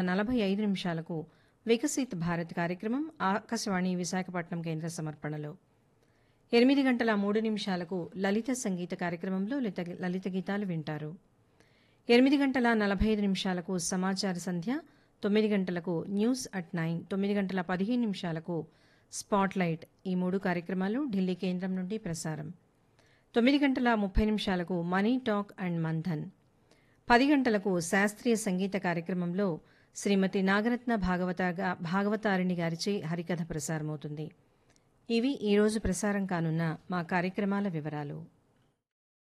నలభై ఐదు నిమిషాలకు వికసిత్ భారత్ కార్యక్రమం ఆకాశవాణి విశాఖపట్నం కేంద్ర సమర్పణలో ఎనిమిది గంటల మూడు నిమిషాలకు లలిత సంగీత కార్యక్రమంలో లలిత లలిత గీతాలు వింటారు ఎనిమిది గంటల నలభై ఐదు నిమిషాలకు సమాచార సంధ్య తొమ్మిది గంటలకు న్యూస్ అట్ నైన్ తొమ్మిది గంటల పదిహేను నిమిషాలకు స్పాట్లైట్ ఈ మూడు కార్యక్రమాలు ఢిల్లీ కేంద్రం నుండి ప్రసారం తొమ్మిది గంటల ముప్పై నిమిషాలకు మనీ టాక్ అండ్ మంథన్ పది గంటలకు శాస్త్రీయ సంగీత కార్యక్రమంలో శ్రీమతి నాగరత్న భాగవత భాగవతారిణి గారిచే హరికథ ప్రసారమవుతుంది ఇవి ఈరోజు ప్రసారం కానున్న మా కార్యక్రమాల వివరాలు